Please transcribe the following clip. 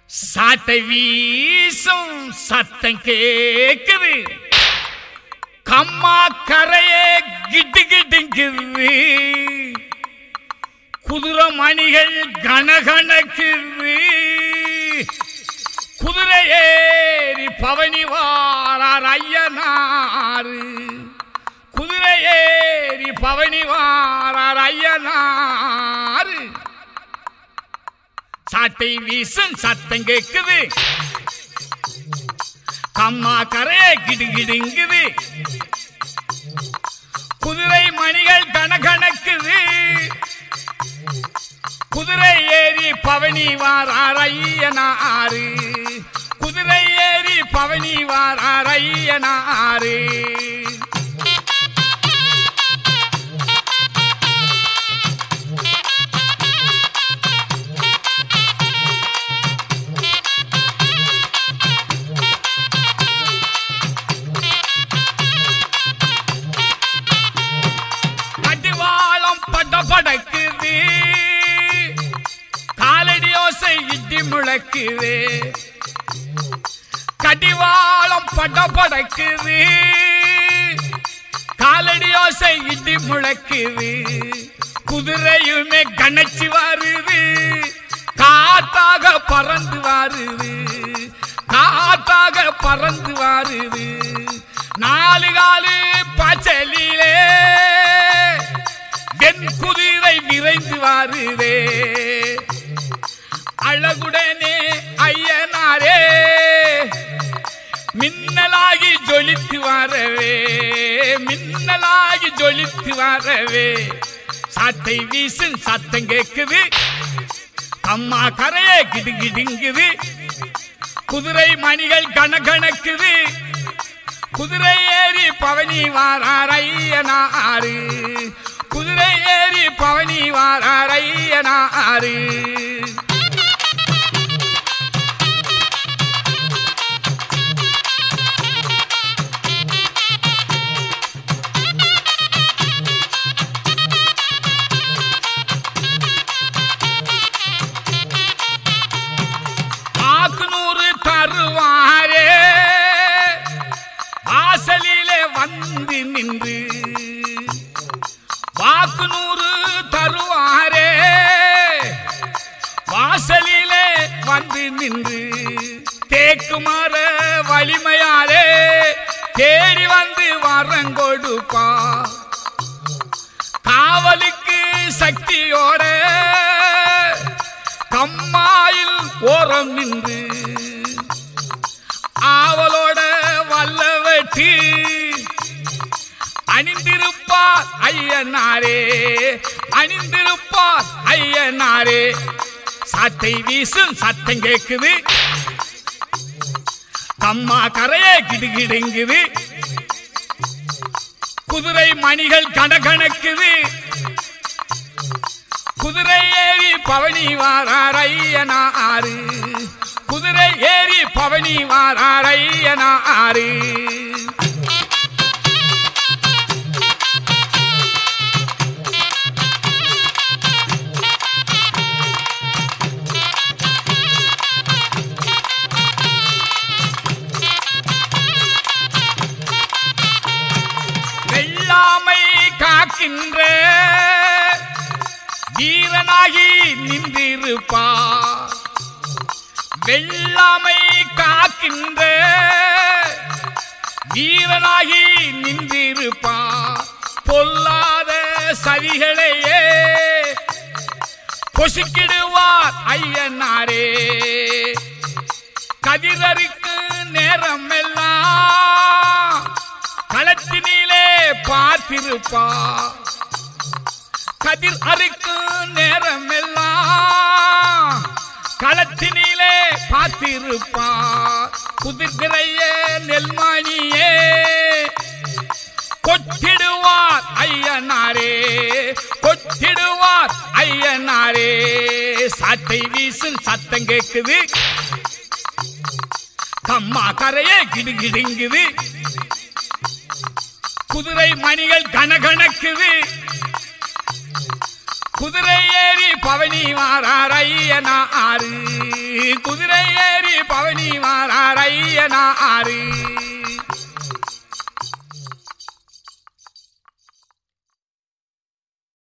சாட்டை வீசும் சத்தம் கேக்குது கம்மா கரையே கிட்டு கிட்டுங்குது குதிரை மணிகள் கனகணக்குது குதிரை ஏறி பவனி வாரார் ஐயனாரு குதிரை ஏறி பவனி வாரார் ஐயனாரு சாட்டை வீசும் சத்தம் கேக்குது கம்மா கரையே கிடுகிடுங்குது குதிரை மணிகள் கணக்கணக்குது குதிரை ஏறி பவனி வாரார் ஐயனாரு குதிரை ஏறி பவனி வாரார் ஐயனாரு கடிவாளம் பட படக்குது காலடி ஓசை இடி முழக்குது கடிவாளம் பட படக்குது காலடி ஓசை இடி முழக்குது குதிரையுமே கணச்சு வருது காத்தாக பறந்து வருது காத்தாக பறந்து வருது நாலு காலு பச்சலிலே என் குதிரை விரைந்து வருதே அழகுடனே ஐயனாரே மின்னலாகி ஜொலித்து வரவே மின்னலாகி ஜொலித்து வரவே சாட்டை வீசும் சத்தம் கேக்குது அம்மா கரையே கிடுகிடுங்குது குதிரை மணிகள் கணக்கணக்குது குதிரை ஏறி பவனி வாரார் ஐயனாரு குதிரை ஏறி பவனி வாரார் ஐயனாரு ஆக்குநூறு தருவாரே வாசலிலே வந்து நின்று வாக்குநூறு தருவாரே வாசலிலே வந்து நின்று தேக்குமாற வலிமையாலே தேடி வந்து வரம் கொடுப்பா காவலுக்கு சக்தியோட கம்மாயில் ஓரம் நின்று ஆவலோட வல்ல வெட்டி அணிந்திருப்பார் ஐயனாரே அணிந்திருப்பார் ஐயனாரே சாட்டை வீசும் சத்தம் கேக்குது கம்மா கரையே கிடுகிடுங்குது குதிரை மணிகள் கணக்கணக்குது குதிரை ஏறி பவனி வாரார் ஐயனாரு குதிரை ஏறி பவனி வாரார் ஐயனாரு வெள்ளாமை காக்கின்ற வீரனாகி நின்றிருப்பா வெள்ளாமை காக்கின்ற வீரனாகி நின்றிருப்பா பொல்லாத சதிகளையே பொசுக்கிடுவார் ஐயனாரே கதிரருக்கு நேரம் எல்லாம் களத்தினிலே பார்த்திருப்பா கதிர் அறுக்கு நேரம் எல்லாம் களத்தினிலே பார்த்திருப்பா குதிர்கிறைய நெல்மணியே கொட்டிடுவார் ஐயனாரே கொட்டிடுவார் ஐயனாரே சாட்டை வீசும் சத்தம் கேக்குது கம்மா கரையே கிடுகிடுங்குது குதிரை மணிகள் கனகணக்குது குதிரை ஏறி பவனி மாறார் ஐயனா ஆறு குதிரை ஏறி பவனி மாறார் ஐயனா ஆறு